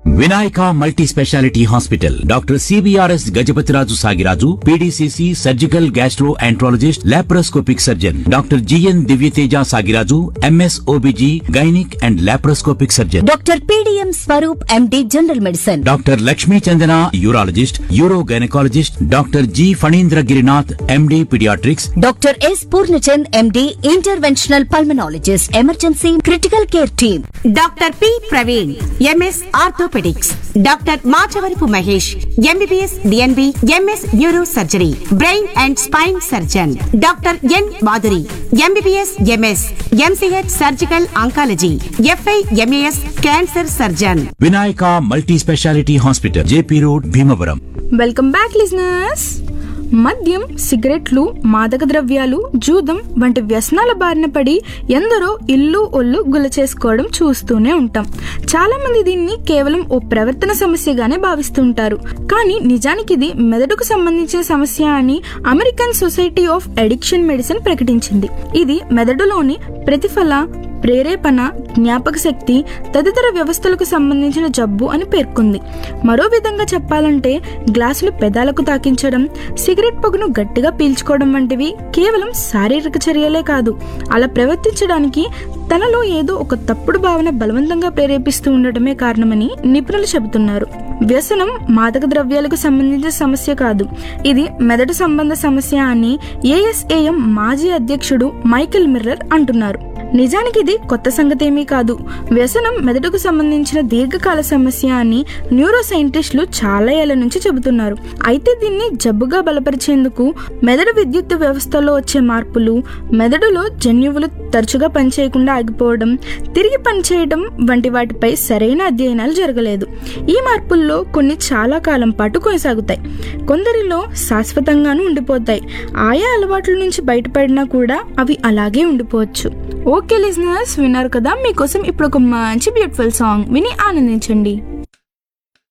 Vinayaka multi speciality hospital doctor C B R S Gajapathiraju Sagiraju P D C C surgical gastroenterologist laparoscopic surgeon doctor G N Divyateja Sagiraju M S O B G gynaec and laparoscopic surgeon doctor P D M Swaroop M D general medicine doctor Lakshmi Chandana urologist uro gynaecologist doctor G Phanindra Girinath M D paediatrics doctor S Purnachand M D interventional pulmonologist emergency critical care team doctor P Praveen M S orthopaedics doctor Machavarapu Mahesh M B B S D N B M S neuro surgery brain and spine surgeon doctor N Madhuri M B B S M S M C H surgical oncology F I M A S cancer surgeon Vinayaka multi speciality hospital J P road Bhimavaram welcome back listeners మద్యం సిగరెట్లు మాదక ద్రవ్యాలు జూదం వంటి వ్యసనాల బారిన పడి ఎందరో ఇల్లు ఒళ్ళు గుల్ల చేసుకోవడం చూస్తూనే ఉంటాం చాలా మంది దీన్ని కేవలం ఓ ప్రవర్తన సమస్యగానే భావిస్తుంటారు కానీ నిజానికి ఇది మెదడుకు సంబంధించిన సమస్య అని American society of addiction medicine ప్రకటించింది ఇది మెదడులోని ప్రతిఫల ప్రేరేపణ జ్ఞాపక శక్తి తదితర వ్యవస్థలకు సంబంధించిన జబ్బు అని పేర్కొంది మరో విధంగా చెప్పాలంటే గ్లాసులు పెదాలకు తాకించడం సిగరెట్ పొగను గట్టిగా పీల్చుకోవడం వంటివి కేవలం శారీరక చర్యలే కాదు అలా ప్రవర్తించడానికి తనలో ఏదో ఒక తప్పుడు భావన బలవంతంగా ప్రేరేపిస్తూ ఉండటమే కారణమని నిపుణులు చెబుతున్నారు వ్యసనం మాదక ద్రవ్యాలకు సంబంధించిన సమస్య కాదు ఇది మెదడు సంబంధ సమస్య అని ఏఎస్ఏఎం మాజీ అధ్యక్షుడు మైకెల్ మిర్రర్ అంటున్నారు నిజానికి ఇది కొత్త సంగతి ఏమీ కాదు వ్యసనం మెదడుకు సంబంధించిన దీర్ఘకాల సమస్య అని న్యూరో సైంటిస్టులు చాలా ఏళ్ల నుంచి చెబుతున్నారు అయితే దీన్ని జబ్బుగా బలపరిచేందుకు మెదడు విద్యుత్ వ్యవస్థలో వచ్చే మార్పులు మెదడులో జన్యువులు తరచుగా పనిచేయకుండా ఆగిపోవడం తిరిగి పనిచేయడం వంటి వాటిపై సరైన అధ్యయనాలు జరగలేదు ఈ మార్పుల్లో కొన్ని చాలా కాలం పాటు కొనసాగుతాయి కొందరిలో శాశ్వతంగానూ ఉండిపోతాయి ఆయా అలవాట్ల నుంచి బయటపడినా కూడా అవి అలాగే ఉండిపోవచ్చు ఓకే లిజనర్స్ విన్నారు కదా మీకోసం ఇప్పుడు ఒక మంచి బ్యూటిఫుల్ సాంగ్ విని ఆనందించండి